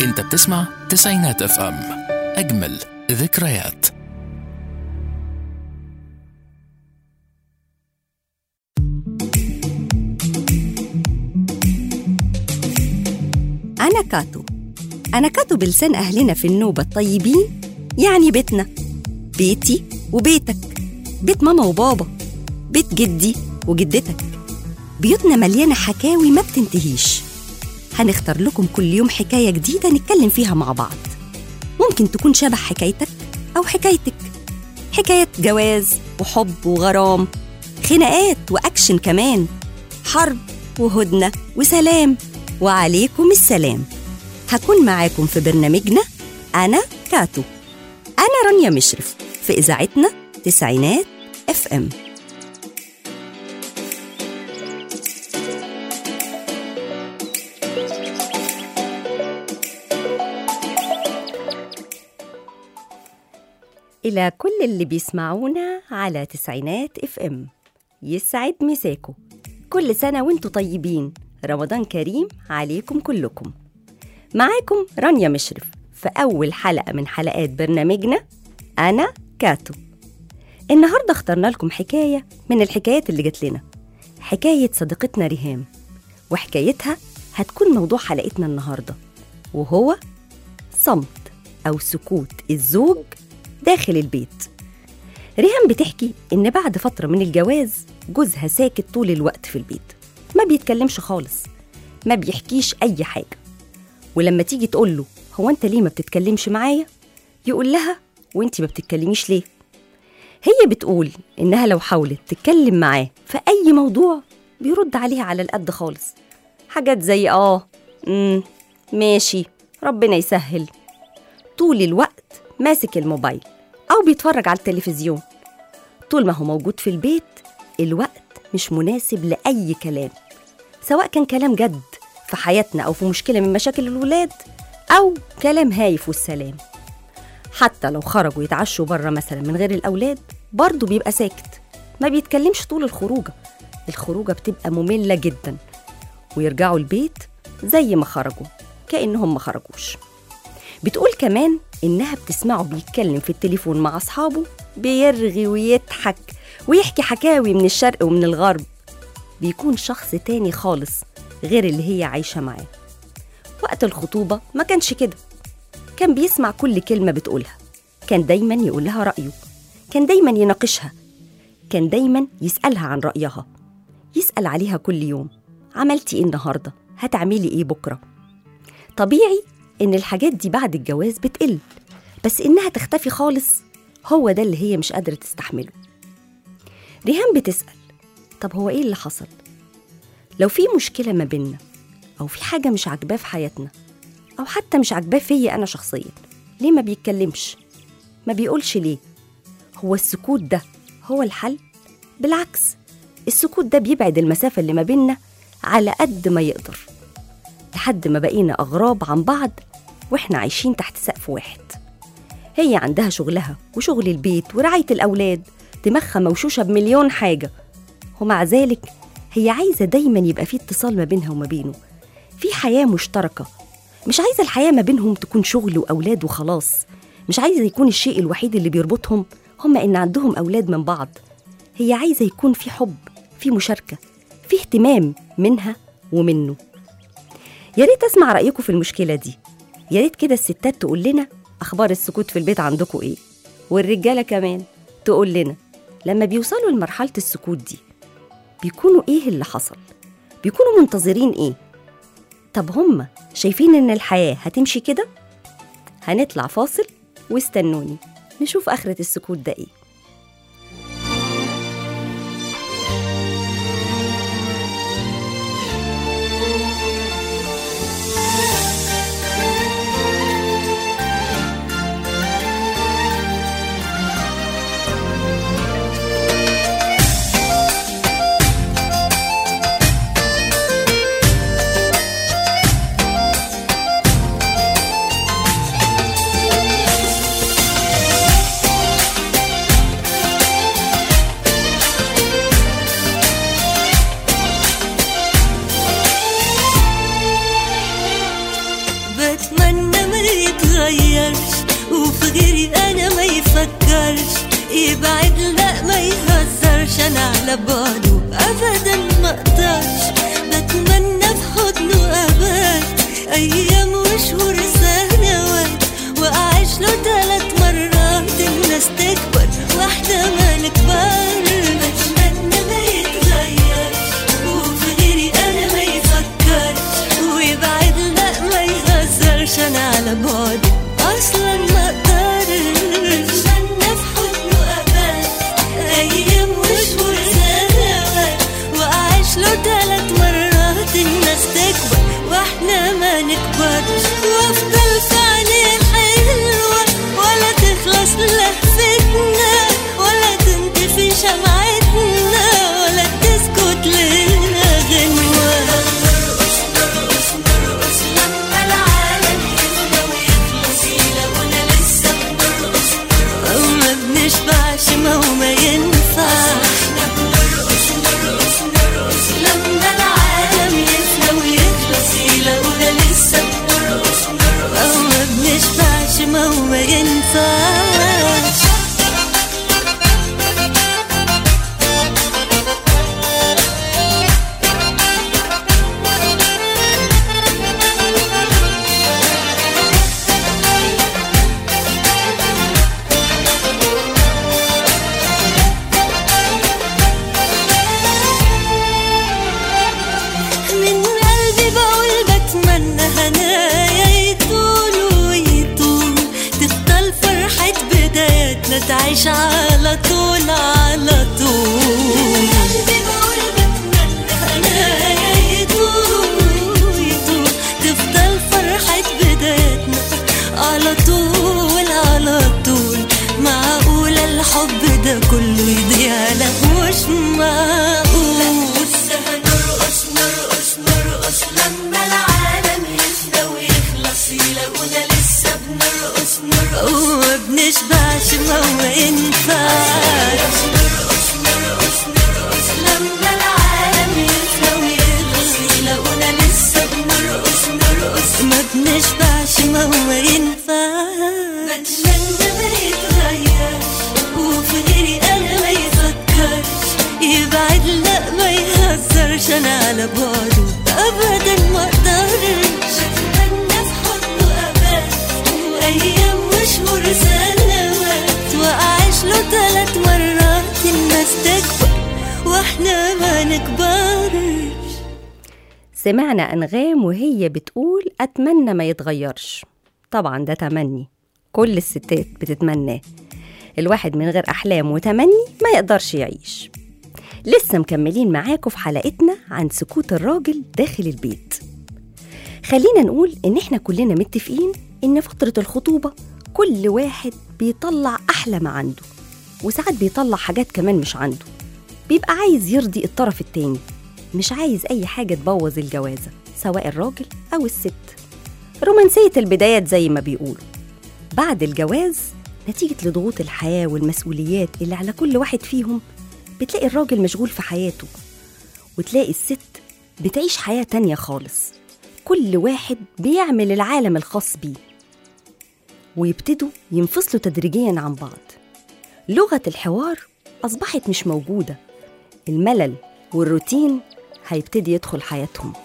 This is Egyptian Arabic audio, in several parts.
انت بتسمع تسعينات اف ام اجمل ذكريات أنا كاتو أنا كاتو بلسان أهلنا في النوبة الطيبين يعني بيتنا بيتي وبيتك بيت ماما وبابا بيت جدي وجدتك بيوتنا مليانة حكاوي ما بتنتهيش هنختار لكم كل يوم حكاية جديدة نتكلم فيها مع بعض ممكن تكون شبه حكايتك أو حكايتك حكاية جواز وحب وغرام خناقات وأكشن كمان حرب وهدنة وسلام وعليكم السلام هكون معاكم في برنامجنا أنا كاتو أنا رانيا مشرف في إذاعتنا تسعينات اف ام إلى كل اللي بيسمعونا على تسعينات اف ام يسعد مساكو كل سنة وانتوا طيبين رمضان كريم عليكم كلكم معاكم رانيا مشرف في أول حلقة من حلقات برنامجنا أنا كاتو النهاردة اخترنا لكم حكاية من الحكايات اللي جات لنا حكاية صديقتنا ريهام وحكايتها هتكون موضوع حلقتنا النهاردة وهو صمت أو سكوت الزوج داخل البيت ريهام بتحكي إن بعد فترة من الجواز جوزها ساكت طول الوقت في البيت ما بيتكلمش خالص ما بيحكيش أي حاجة ولما تيجي تقول له هو أنت ليه ما بتتكلمش معايا؟ يقول لها وأنت ما بتتكلميش ليه؟ هي بتقول إنها لو حاولت تتكلم معاه في أي موضوع بيرد عليها على القد خالص حاجات زي آه مم ماشي ربنا يسهل طول الوقت ماسك الموبايل أو بيتفرج على التلفزيون طول ما هو موجود في البيت الوقت مش مناسب لأي كلام سواء كان كلام جد في حياتنا أو في مشكلة من مشاكل الولاد أو كلام هايف والسلام حتى لو خرجوا يتعشوا بره مثلا من غير الأولاد برضه بيبقى ساكت ما بيتكلمش طول الخروجة الخروجة بتبقى مملة جدا ويرجعوا البيت زي ما خرجوا كأنهم ما خرجوش بتقول كمان إنها بتسمعه بيتكلم في التليفون مع أصحابه بيرغي ويضحك ويحكي حكاوي من الشرق ومن الغرب بيكون شخص تاني خالص غير اللي هي عايشة معاه وقت الخطوبة ما كانش كده كان بيسمع كل كلمة بتقولها كان دايما يقول لها رأيه كان دايما يناقشها كان دايما يسألها عن رأيها يسأل عليها كل يوم عملتي ايه النهاردة هتعملي ايه بكرة طبيعي ان الحاجات دي بعد الجواز بتقل بس انها تختفي خالص هو ده اللي هي مش قادرة تستحمله ريهام بتسأل طب هو ايه اللي حصل لو في مشكلة ما بيننا أو في حاجة مش عاجباه في حياتنا أو حتى مش عاجباه فيا أنا شخصيا ليه ما بيتكلمش ما بيقولش ليه هو السكوت ده هو الحل بالعكس السكوت ده بيبعد المسافة اللي ما بيننا على قد ما يقدر لحد ما بقينا أغراب عن بعض وإحنا عايشين تحت سقف واحد هي عندها شغلها وشغل البيت ورعاية الأولاد دماغها موشوشة بمليون حاجة ومع ذلك هي عايزة دايما يبقى في اتصال ما بينها وما بينه في حياة مشتركة مش عايزة الحياة ما بينهم تكون شغل وأولاد وخلاص مش عايزة يكون الشيء الوحيد اللي بيربطهم هم إن عندهم أولاد من بعض هي عايزة يكون في حب في مشاركة في اهتمام منها ومنه يا ريت أسمع رأيكم في المشكلة دي يا ريت كده الستات تقول لنا أخبار السكوت في البيت عندكم إيه والرجالة كمان تقول لنا لما بيوصلوا لمرحلة السكوت دي بيكونوا ايه اللي حصل بيكونوا منتظرين ايه طب هم شايفين ان الحياه هتمشي كده هنطلع فاصل واستنوني نشوف اخره السكوت ده ايه يفكرش يبعد لا ما يهزرش انا على بعده ابدا ما اقدرش بتمنى في حضنه ابات ايام وشهور سنوات واعيش له ثلاث مرات الناس تكبر واحدة ما نكبر بتمنى ما يتغيرش وفي غيري انا ما يفكرش ويبعد لا ما يهزرش انا على بعده اصلا ما اقدرش بتمنى في حضنه ابات ايام وشهور سنوات واعيش له ثلاث مرات الناس تكبر واحنا ما نكبرش وافضل في عينيه حلوه ولا تخلص لهفتنا ولا تنطفي شمعتنا ولا تسكت لنا غنوه نرقص نرقص نرقص لما العالم يفنى ويخلص يلاقونا لسه بنرقص نرقص ما بنشبعش ما هو ما ينفعش احنا بنرقص نرقص نرقص لما العالم يفنى ويخلص يلاقونا لسه بنرقص نرقص ما بنشبعش ما هو ما ينفعش من قلبي بقول بتمنى هنايا يطول ويطول تفضل فرحة بداياتنا تعيش على طول على طول من قلبي بقول بتمنى هنايا يطول ويطول تفضل فرحة بداياتنا على طول على طول معقولة الحب ده كله يضيع لا مش معقول لسه هنرقص نرقص نرقص لما العالم يفنى ويخلص يلاقونا لسه بنرقص نرقص وما بنشبعش ما هو ينفعش نرقص نرقص نرقص لما العالم يفنى ويخلص يلاقونا لسه بنرقص نرقص ما بنشبعش ما هو ينفعش بتمنى ما يتغيرش وفي غيري انا ما يفكرش يبعد لا ما يهزرش انا على بعده ابدا ما اقدرش اتمنى في حضنه ابات ايام وشهور سنوات واعيش له ثلاث مرات الناس تكبر واحنا ما نكبرش سمعنا أنغام وهي بتقول أتمنى ما يتغيرش طبعا ده تمني كل الستات بتتمناه الواحد من غير أحلام وتمني ما يقدرش يعيش لسه مكملين معاكم في حلقتنا عن سكوت الراجل داخل البيت خلينا نقول إن إحنا كلنا متفقين إن فترة الخطوبة كل واحد بيطلع أحلى ما عنده وساعات بيطلع حاجات كمان مش عنده بيبقى عايز يرضي الطرف التاني مش عايز أي حاجة تبوظ الجوازة سواء الراجل أو الست رومانسية البدايات زي ما بيقولوا بعد الجواز نتيجة لضغوط الحياة والمسؤوليات اللي على كل واحد فيهم بتلاقي الراجل مشغول في حياته وتلاقي الست بتعيش حياة تانية خالص كل واحد بيعمل العالم الخاص بيه ويبتدوا ينفصلوا تدريجيا عن بعض لغة الحوار أصبحت مش موجودة الملل والروتين هيبتدي يدخل حياتهم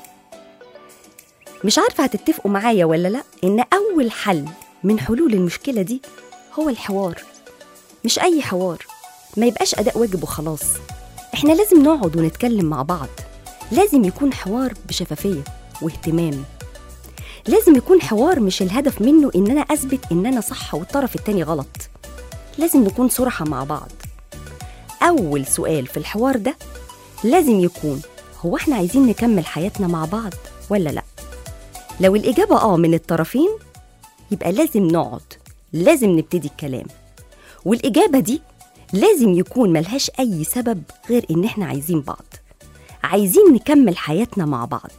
مش عارفة هتتفقوا معايا ولا لأ إن أول حل من حلول المشكلة دي هو الحوار مش أي حوار ما يبقاش أداء واجب وخلاص إحنا لازم نقعد ونتكلم مع بعض لازم يكون حوار بشفافية واهتمام لازم يكون حوار مش الهدف منه إن أنا أثبت إن أنا صح والطرف التاني غلط لازم نكون صراحة مع بعض أول سؤال في الحوار ده لازم يكون هو احنا عايزين نكمل حياتنا مع بعض ولا لا لو الإجابة آه من الطرفين يبقى لازم نقعد لازم نبتدي الكلام والإجابة دي لازم يكون ملهاش أي سبب غير إن احنا عايزين بعض عايزين نكمل حياتنا مع بعض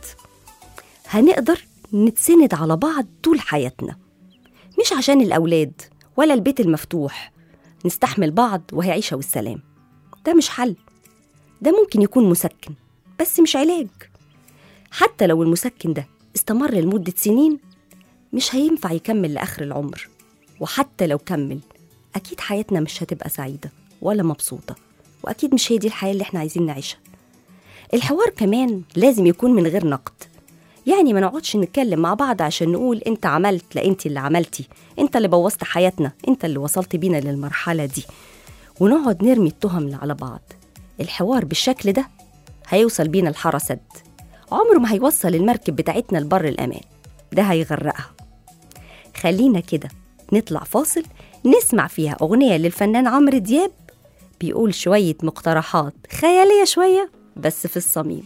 هنقدر نتسند على بعض طول حياتنا مش عشان الأولاد ولا البيت المفتوح نستحمل بعض وهي عيشة والسلام ده مش حل ده ممكن يكون مسكن بس مش علاج حتى لو المسكن ده استمر لمدة سنين مش هينفع يكمل لآخر العمر وحتى لو كمل أكيد حياتنا مش هتبقى سعيدة ولا مبسوطة وأكيد مش هي دي الحياة اللي احنا عايزين نعيشها الحوار كمان لازم يكون من غير نقد يعني ما نقعدش نتكلم مع بعض عشان نقول انت عملت لا انت اللي عملتي انت اللي بوظت حياتنا انت اللي وصلت بينا للمرحلة دي ونقعد نرمي التهم على بعض الحوار بالشكل ده هيوصل بينا الحارة سد عمره ما هيوصل المركب بتاعتنا لبر الأمان ده هيغرقها خلينا كده نطلع فاصل نسمع فيها أغنية للفنان عمرو دياب بيقول شوية مقترحات خيالية شوية بس في الصميم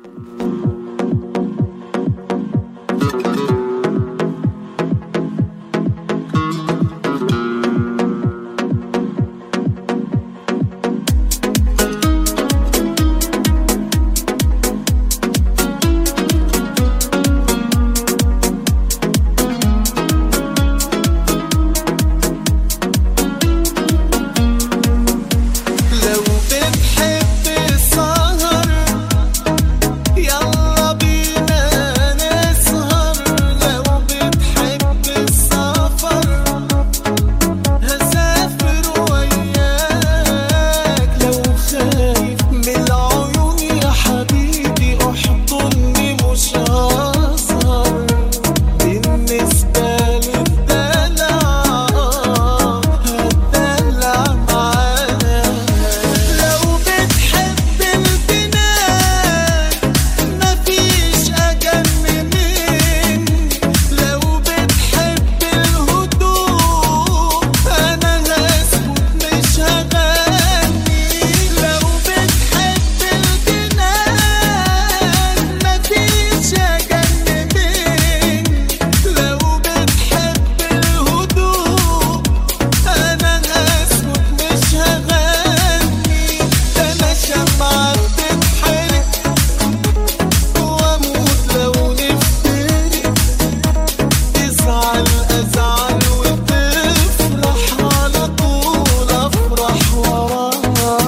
لو بتحب السهر يلا بينا نسهر لو بتحب السفر هسافر وياك لو خايف من العيون يا حبيبي احضني مش هسهر بالنسبة للدلع هتدلع معانا لو بتحب البنات مفيش أجن مني لو بتحب الهدوء أنا هسكت مش هغني لو بتحب الجنان مفيش أجن مني لو بتحب الهدوء أنا هسكت مش هغني ده أنا شمعة بتتحرق وأموت لو نفترق تزعل أزعل وتفرح على طول أفرح وراك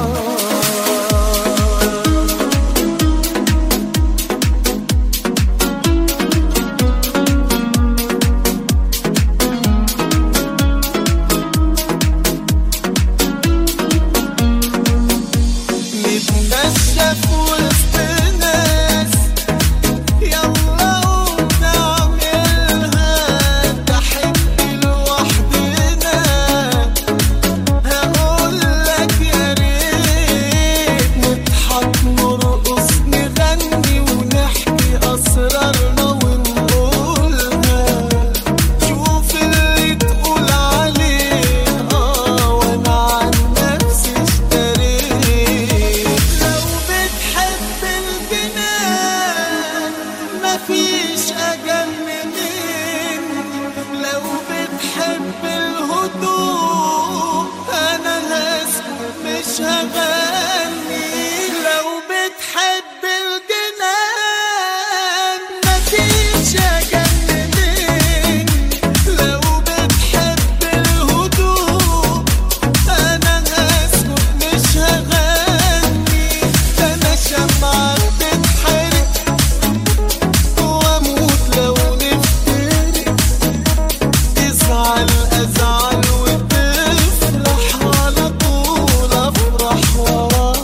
نتمشى في وسط ناس يلا ونعملها تحب لوحدنا هقولك يا ريت نضحك نرقص نغني ونحكي أسرارنا ونقولها شوف اللي تقول عليه اه وانا عن نفسي اشتريت لو بتحب الجنان مفيش اجل مني لو بتحب الهدوء انا هسكت مش هغني لو بتحب الجنان مفيش اجل مني لو بتحب الهدوء انا هسكت مش هغني ده انا شمعة بتتحرق واموت لو نفترق تزعل ازعل وتفرح على طول افرح وراك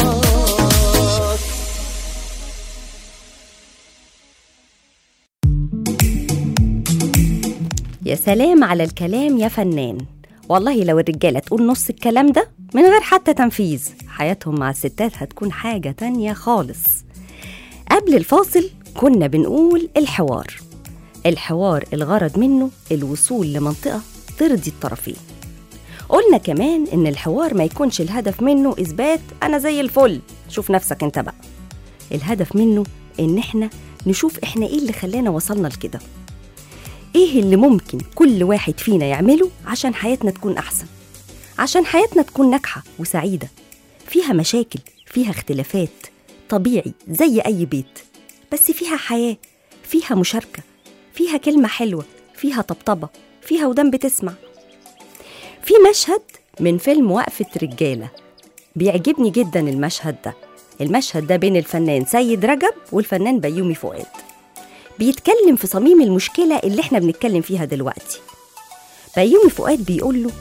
يا سلام على الكلام يا فنان والله لو الرجالة تقول نص الكلام ده من غير حتى تنفيذ حياتهم مع الستات هتكون حاجة تانية خالص قبل الفاصل كنا بنقول الحوار الحوار الغرض منه الوصول لمنطقة ترضي الطرفين قلنا كمان إن الحوار ما يكونش الهدف منه إثبات أنا زي الفل شوف نفسك أنت بقى الهدف منه إن إحنا نشوف إحنا إيه اللي خلانا وصلنا لكده ايه اللي ممكن كل واحد فينا يعمله عشان حياتنا تكون احسن عشان حياتنا تكون ناجحه وسعيده فيها مشاكل فيها اختلافات طبيعي زي اي بيت بس فيها حياه فيها مشاركه فيها كلمه حلوه فيها طبطبه فيها ودان بتسمع في مشهد من فيلم وقفه رجاله بيعجبني جدا المشهد ده المشهد ده بين الفنان سيد رجب والفنان بيومي فؤاد بيتكلم في صميم المشكلة اللي احنا بنتكلم فيها دلوقتي بيومي فؤاد بيقول له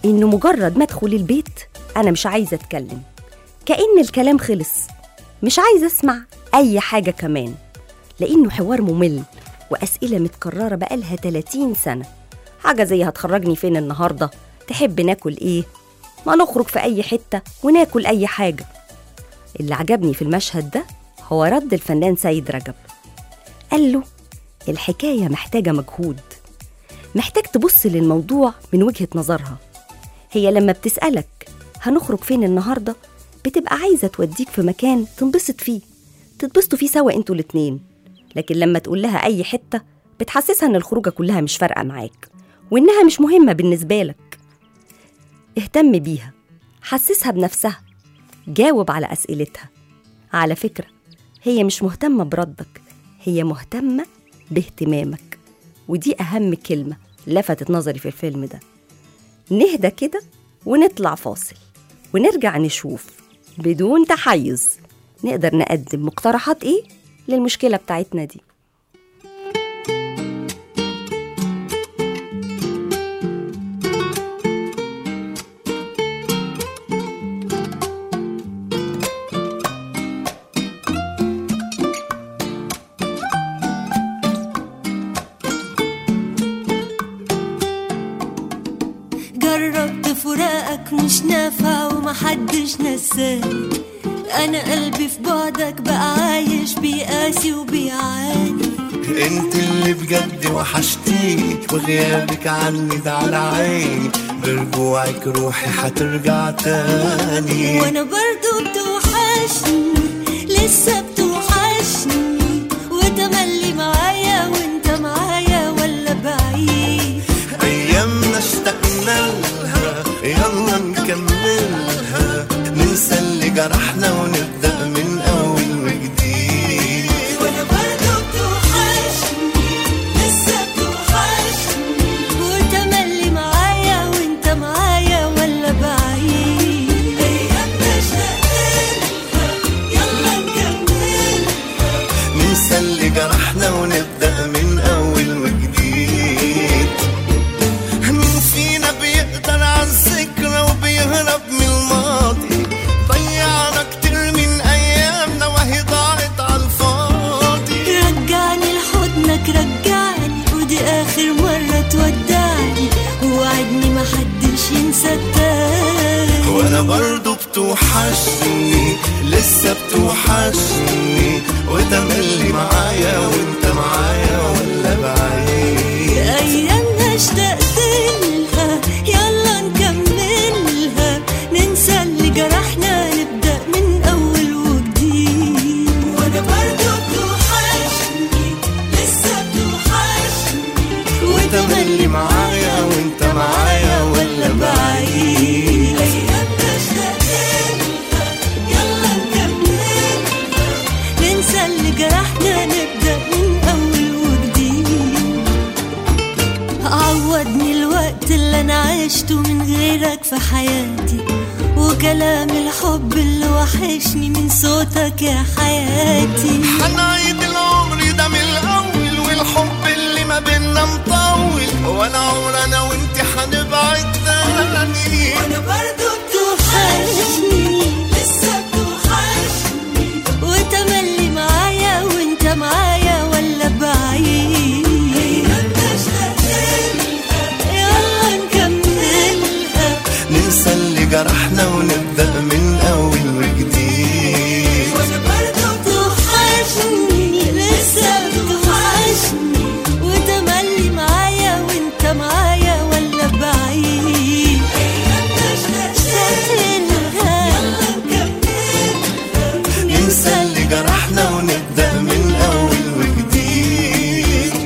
إنه مجرد ما أدخل البيت أنا مش عايزة أتكلم كأن الكلام خلص مش عايزة أسمع أي حاجة كمان لأنه حوار ممل وأسئلة متكررة بقالها 30 سنة حاجة زي هتخرجني فين النهاردة تحب ناكل إيه ما نخرج في أي حتة وناكل أي حاجة اللي عجبني في المشهد ده هو رد الفنان سيد رجب قال له الحكاية محتاجة مجهود محتاج تبص للموضوع من وجهة نظرها هي لما بتسألك هنخرج فين النهاردة بتبقى عايزة توديك في مكان تنبسط فيه تتبسطوا فيه سوا انتوا الاتنين لكن لما تقول لها أي حتة بتحسسها إن الخروجة كلها مش فارقة معاك وإنها مش مهمة بالنسبة لك اهتم بيها حسسها بنفسها جاوب على أسئلتها على فكرة هي مش مهتمة بردك هي مهتمة باهتمامك ودي أهم كلمة لفتت نظري في الفيلم ده نهدى كده ونطلع فاصل ونرجع نشوف بدون تحيز نقدر نقدم مقترحات إيه للمشكلة بتاعتنا دي جربت فراقك مش نافع ومحدش نساني انا قلبي في بعدك بقى عايش بيقاسي وبيعاني انت اللي بجد وحشتيني وغيابك عني ده على عيني برجوعك روحي حترجع تاني وانا برضو بتوحشني لسه بتوحشني وتملي معايا وانت معايا ولا بعيد ايامنا اشتقنا لها يلا نكملها ننسى اللي جرحنا ونبدا من اول وجديد وانا برضو بتوحشني لسه بتوحشني وتملي معايا وانت معايا ولا بعيد ايامنا اشتقنا يلا نكمل ننسى اللي جرحنا ونبدا من اول وجديد مين فينا بيقدر على الذكرى وبيهرب من الماضي ضيعنا كتير من ايامنا وهي ضاعت على الفاضي رجعني لحضنك رجعني ودي اخر مرة تودعني ووعدني محدش ينسى التاني وانا برضو بتوحشني لسه بتوحشني وتملي معايا وانت معايا ولا بعيد ايامنا اشتقت لها يلا نكملها ننسى اللي جرحنا نبدا من اول وجديد وانا برضو بتوحشني لسه بتوحشني وتملي معايا وانت معايا ولا بعيد ايامنا اشتقت لها يلا نكملها ننسى اللي جرحنا نبدا من اول وجديد عوضني الوقت اللي انا عشته من غيرك في حياتي وكلام الحب اللي وحشني من صوتك يا حياتي هنعيد العمر ده من الاول والحب اللي ما بينا مطول ولا عمر انا وانت هنبعد تاني وانا برضو بتوحشني لسه بتوحشني وتملي معايا وانت معايا ولا بعيد يلا نكملها ننسى اللي جرحنا ونبدا من اول وجديد وانا برضو بتوحشني لسه بتوحشني وتملي معايا وانت معايا ولا بعيد اشتقت لها يلا نكملها ننسى اللي جرحنا ونبدا من اول وجديد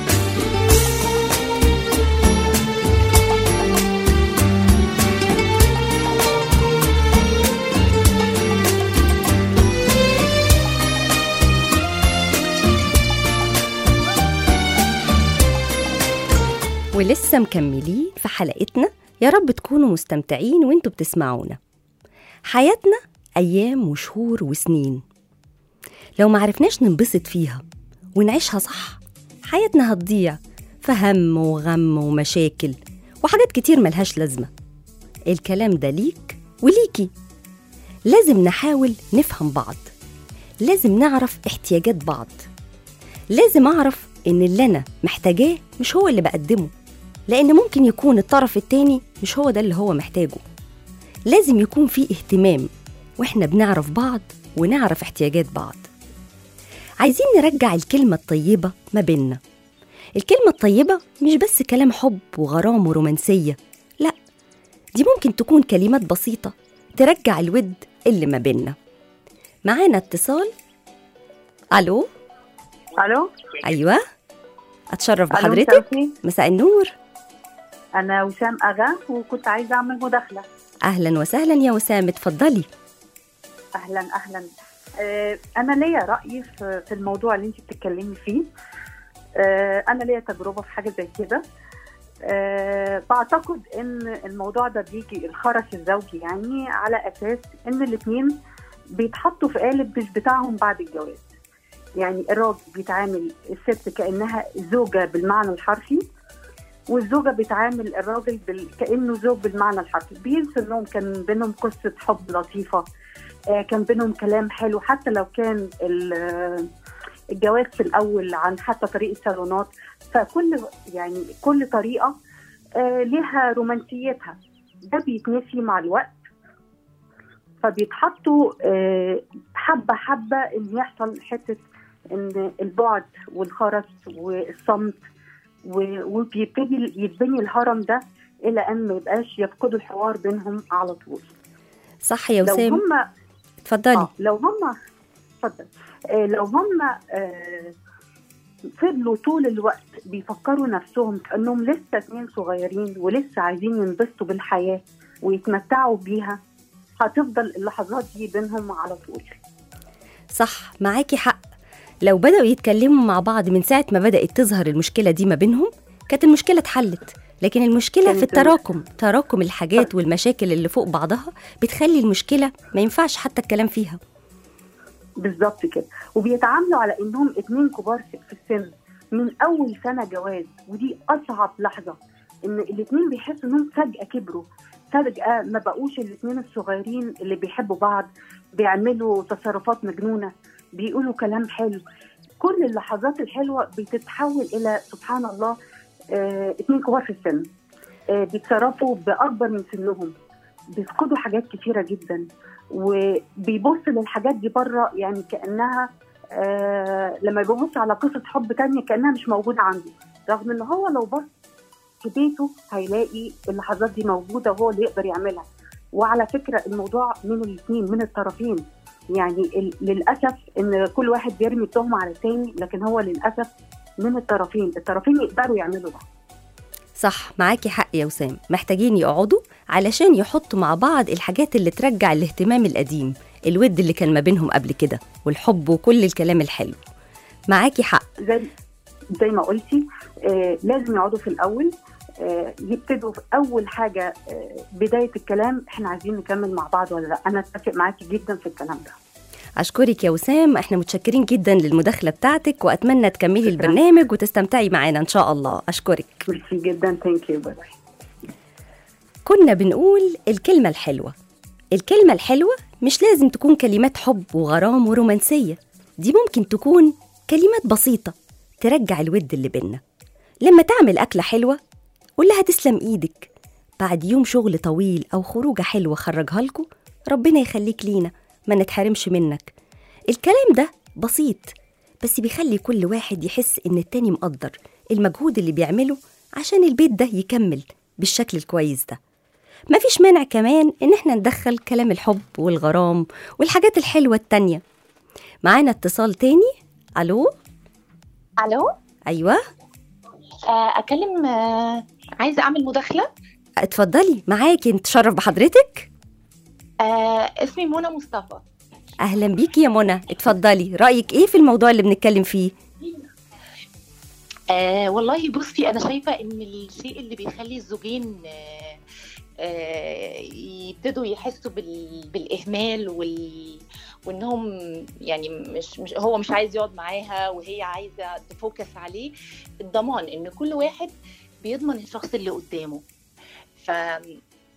ولسه مكملين في حلقتنا يا رب تكونوا مستمتعين وانتوا بتسمعونا حياتنا أيام وشهور وسنين لو معرفناش ننبسط فيها ونعيشها صح حياتنا هتضيع في هم وغم ومشاكل وحاجات كتير ملهاش لازمة الكلام ده ليك وليكي لازم نحاول نفهم بعض لازم نعرف احتياجات بعض لازم أعرف إن اللي أنا محتاجاه مش هو اللي بقدمه لأن ممكن يكون الطرف التاني مش هو ده اللي هو محتاجه لازم يكون في اهتمام وإحنا بنعرف بعض ونعرف احتياجات بعض عايزين نرجع الكلمة الطيبة ما بيننا الكلمة الطيبة مش بس كلام حب وغرام ورومانسية لا دي ممكن تكون كلمات بسيطة ترجع الود اللي ما بيننا معانا اتصال الو الو ايوه اتشرف ألو، بحضرتك مساء مساء النور انا وسام اغا وكنت عايزه اعمل مداخله اهلا وسهلا يا وسام اتفضلي اهلا اهلا آه، انا ليا راي في في الموضوع اللي انت بتتكلمي فيه آه، انا ليا تجربه في حاجه زي كده آه، بعتقد ان الموضوع ده بيجي الخرس الزوجي يعني على اساس ان الاثنين بيتحطوا في قالب مش بتاعهم بعد الجواز يعني الراجل بيتعامل الست كانها زوجه بالمعنى الحرفي والزوجه بتعامل الراجل بال... كانه زوج بالمعنى الحرفي بينسوا انهم كان بينهم قصه حب لطيفه آه، كان بينهم كلام حلو حتى لو كان ال- آه، الجواز في الاول عن حتى طريقه صالونات فكل يعني كل طريقه آه، لها رومانسيتها ده بيتنسي مع الوقت فبيتحطوا آه، حبه حبه ان يحصل حته ان البعد والخرس والصمت و- وبيبتدي يتبني الهرم ده الى ان ما يبقاش يفقدوا الحوار بينهم على طول صح يا لو وسام هم اتفضلي آه لو هم اتفضل آه لو هم آه فضلوا طول الوقت بيفكروا نفسهم كانهم لسه اتنين صغيرين ولسه عايزين ينبسطوا بالحياه ويتمتعوا بيها هتفضل اللحظات دي بينهم على طول صح معاكي حق لو بدأوا يتكلموا مع بعض من ساعة ما بدأت تظهر المشكلة دي ما بينهم كانت المشكلة اتحلت لكن المشكلة في كانت التراكم تراكم الحاجات والمشاكل اللي فوق بعضها بتخلي المشكلة ما ينفعش حتى الكلام فيها بالظبط كده وبيتعاملوا على انهم اتنين كبار في في السن من اول سنه جواز ودي اصعب لحظه ان الاتنين بيحسوا انهم فجاه كبروا فجاه ما بقوش الاتنين الصغيرين اللي بيحبوا بعض بيعملوا تصرفات مجنونه بيقولوا كلام حلو كل اللحظات الحلوه بتتحول الى سبحان الله اه اتنين كبار في السن اه بيتصرفوا باكبر من سنهم بيفقدوا حاجات كتيره جدا وبيبص للحاجات دي بره يعني كانها آه لما يبص على قصه حب تانية كانها مش موجوده عنده رغم ان هو لو بص في بيته هيلاقي اللحظات دي موجوده وهو اللي يقدر يعملها وعلى فكره الموضوع من الاثنين من الطرفين يعني ال- للاسف ان كل واحد بيرمي التهمه على الثاني لكن هو للاسف من الطرفين الطرفين يقدروا يعملوا ده صح معاكي حق يا وسام محتاجين يقعدوا علشان يحطوا مع بعض الحاجات اللي ترجع الاهتمام القديم الود اللي كان ما بينهم قبل كده والحب وكل الكلام الحلو معاكي حق زي زي ما قلتي آه لازم يقعدوا في الاول آه يبتدوا في اول حاجه آه بدايه الكلام احنا عايزين نكمل مع بعض ولا لا انا اتفق معاكي جدا في الكلام ده أشكرك يا وسام احنا متشكرين جدا للمداخلة بتاعتك وأتمنى تكملي شكراً. البرنامج وتستمتعي معانا إن شاء الله أشكرك ميرسي جدا ثانك يو باي كنا بنقول الكلمة الحلوة الكلمة الحلوة مش لازم تكون كلمات حب وغرام ورومانسية دي ممكن تكون كلمات بسيطة ترجع الود اللي بينا لما تعمل أكلة حلوة قول لها تسلم إيدك بعد يوم شغل طويل أو خروجة حلوة خرجها لكم ربنا يخليك لينا ما نتحرمش منك الكلام ده بسيط بس بيخلي كل واحد يحس إن التاني مقدر المجهود اللي بيعمله عشان البيت ده يكمل بالشكل الكويس ده مفيش مانع كمان إن احنا ندخل كلام الحب والغرام والحاجات الحلوة التانية معانا اتصال تاني ألو الو أيوة آه، اكلم آه، عايزه اعمل مداخله اتفضلي معاكي نتشرف بحضرتك آه، اسمي منى مصطفى أهلا بيكي يا منى اتفضلي رأيك إيه في الموضوع اللي بنتكلم فيه آه والله بصي انا شايفه ان الشيء اللي بيخلي الزوجين آه آه يبتدوا يحسوا بال... بالاهمال وال... وانهم يعني مش, مش هو مش عايز يقعد معاها وهي عايزه تفوكس عليه الضمان ان كل واحد بيضمن الشخص اللي قدامه ف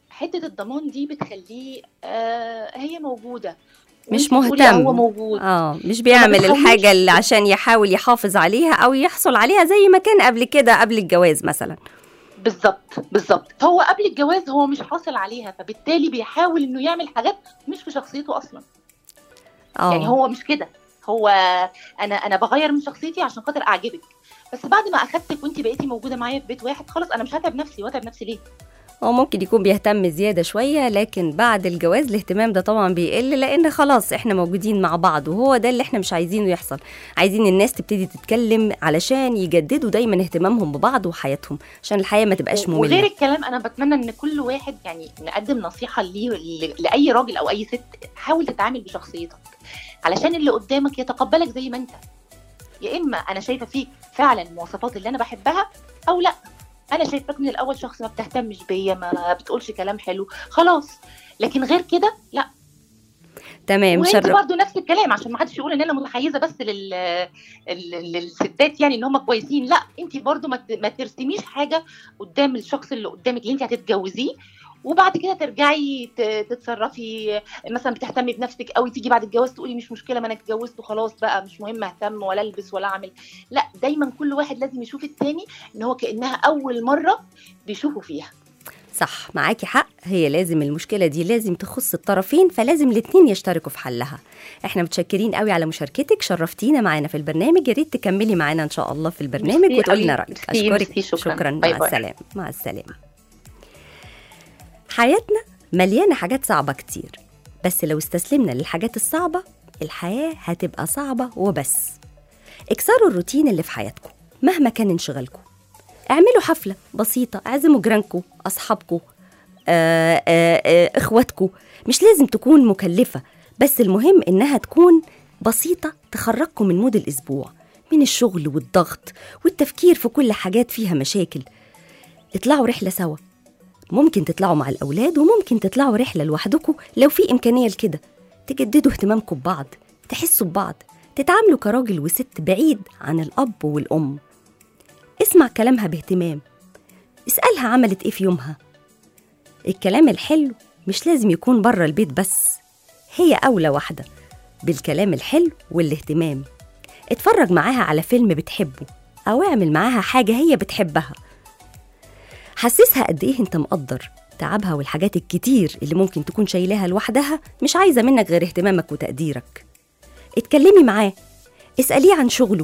حته الضمان دي بتخليه آه هي موجوده مش وانتي بتقولي مهتم. هو موجود اه مش بيعمل بتخليش- الحاجة اللي عشان يحاول يحافظ عليها أو يحصل عليها زي ما كان قبل كده قبل الجواز مثلا بالظبط بالظبط هو قبل الجواز هو مش حاصل عليها فبالتالي بيحاول انه يعمل حاجات مش في شخصيته اصلا اه يعني هو مش كده هو انا انا بغير من شخصيتي عشان خاطر اعجبك بس بعد ما اخدتك وانت بقيتي موجوده معايا في بيت واحد خلاص انا مش هتعب نفسي واتعب نفسي ليه هو ممكن يكون بيهتم زيادة شوية لكن بعد الجواز الاهتمام ده طبعا بيقل لأن خلاص احنا موجودين مع بعض وهو ده اللي احنا مش عايزينه يحصل عايزين الناس تبتدي تتكلم علشان يجددوا دايما اهتمامهم ببعض وحياتهم عشان الحياة ما تبقاش وغير مملة الكلام انا بتمنى ان كل واحد يعني نقدم نصيحه ليه ل- لاي راجل او اي ست حاول تتعامل بشخصيتك علشان اللي قدامك يتقبلك زي ما انت يا اما انا شايفه فيك فعلا المواصفات اللي انا بحبها او لا انا شايفاك من الاول شخص ما بتهتمش بيا ما بتقولش كلام حلو خلاص لكن غير كده لا تمام وانت شرف برضه نفس الكلام عشان ما حدش يقول ان انا متحيزه بس لل... ال- للستات يعني ان هم كويسين لا انت برضه ما, ت... ما ترسميش حاجه قدام الشخص اللي قدامك اللي انت هتتجوزيه وبعد كده ترجعي ت- تتصرفي مثلا بتهتمي بنفسك قوي تيجي بعد الجواز تقولي مش مشكله ما انا اتجوزت وخلاص بقى مش مهم اهتم ولا البس ولا اعمل لا دايما كل واحد لازم يشوف التاني ان هو كانها اول مره بيشوفه فيها صح معاكي حق هي لازم المشكلة دي لازم تخص الطرفين فلازم الاتنين يشتركوا في حلها احنا متشكرين قوي على مشاركتك شرفتينا معانا في البرنامج يا ريت تكملي معانا ان شاء الله في البرنامج ميرسي وتقولي لنا قوي. رايك ميرسي، اشكرك ميرسي، شكراً. شكرا باي مع باي. السلامه مع السلامه حياتنا مليانه حاجات صعبه كتير بس لو استسلمنا للحاجات الصعبه الحياه هتبقى صعبه وبس اكسروا الروتين اللي في حياتكم مهما كان انشغالكم اعملوا حفله بسيطه اعزموا جيرانكم اصحابكم آه، آه، آه، اخواتكم مش لازم تكون مكلفة بس المهم انها تكون بسيطة تخرجكم من مود الاسبوع من الشغل والضغط والتفكير في كل حاجات فيها مشاكل اطلعوا رحلة سوا ممكن تطلعوا مع الأولاد وممكن تطلعوا رحلة لوحدكم لو في إمكانية لكده تجددوا اهتمامكم ببعض تحسوا ببعض تتعاملوا كراجل وست بعيد عن الأب والأم اسمع كلامها باهتمام اسألها عملت إيه في يومها الكلام الحلو مش لازم يكون بره البيت بس هي أولى واحدة بالكلام الحلو والاهتمام اتفرج معاها على فيلم بتحبه أو اعمل معاها حاجة هي بتحبها حسسها قد إيه أنت مقدر تعبها والحاجات الكتير اللي ممكن تكون شايلاها لوحدها مش عايزة منك غير اهتمامك وتقديرك اتكلمي معاه اسأليه عن شغله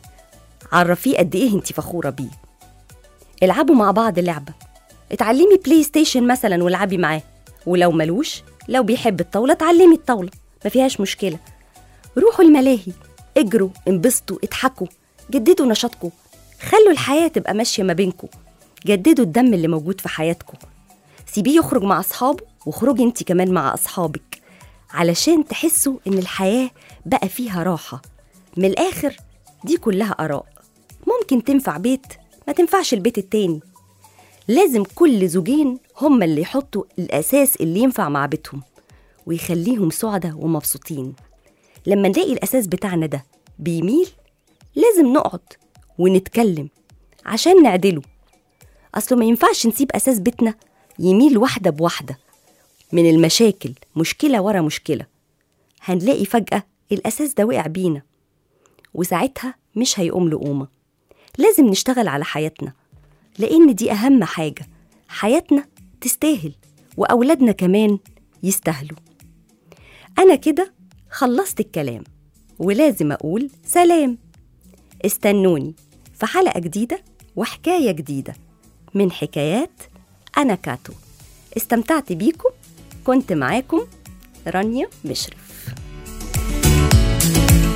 عرفيه قد إيه أنت فخورة بيه العبوا مع بعض لعبة اتعلمي بلاي ستيشن مثلا والعبي معاه ولو ملوش لو بيحب الطاولة اتعلمي الطاولة ما فيهاش مشكلة روحوا الملاهي اجروا انبسطوا اضحكوا جددوا نشاطكم خلوا الحياة تبقى ماشية ما بينكم جددوا الدم اللي موجود في حياتكم سيبيه يخرج مع أصحابه واخرجي انت كمان مع أصحابك علشان تحسوا إن الحياة بقى فيها راحة من الآخر دي كلها آراء ممكن تنفع بيت ما تنفعش البيت التاني لازم كل زوجين هما اللي يحطوا الأساس اللي ينفع مع بيتهم ويخليهم سعداء ومبسوطين لما نلاقي الأساس بتاعنا ده بيميل لازم نقعد ونتكلم عشان نعدله أصله ما ينفعش نسيب أساس بيتنا يميل واحدة بواحدة من المشاكل مشكلة ورا مشكلة هنلاقي فجأة الأساس ده وقع بينا وساعتها مش هيقوم لقومة لازم نشتغل على حياتنا لأن دي أهم حاجة حياتنا تستاهل وأولادنا كمان يستاهلوا أنا كده خلصت الكلام ولازم أقول سلام استنوني في حلقة جديدة وحكاية جديدة من حكايات أنا كاتو استمتعت بيكم كنت معاكم رانيا مشرف